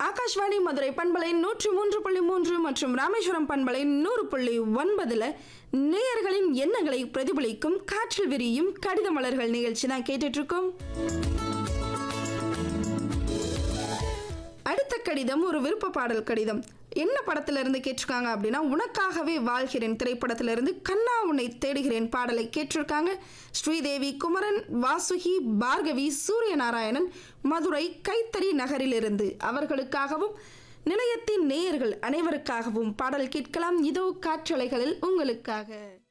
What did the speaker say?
ஆகாஷ்வாணி மதுரை பண்பலை நூற்றி மூன்று புள்ளி மூன்று மற்றும் ராமேஸ்வரம் பண்பலை நூறு புள்ளி ஒன்பதுல நேயர்களின் எண்ணங்களை பிரதிபலிக்கும் காற்றில் விரியும் கடித மலர்கள் நிகழ்ச்சி தான் கேட்டுட்டு இருக்கோம் அடுத்த கடிதம் ஒரு விருப்ப பாடல் கடிதம் என்ன படத்துல இருந்து கேட்டிருக்காங்க அப்படின்னா உனக்காகவே வாழ்கிறேன் திரைப்படத்துல இருந்து கண்ணா உன்னை தேடுகிறேன் பாடலை கேட்டிருக்காங்க ஸ்ரீதேவி குமரன் வாசுகி பார்கவி சூரியநாராயணன் மதுரை கைத்தறி நகரிலிருந்து அவர்களுக்காகவும் நிலையத்தின் நேயர்கள் அனைவருக்காகவும் பாடல் கேட்கலாம் இதோ காற்றலைகளில் உங்களுக்காக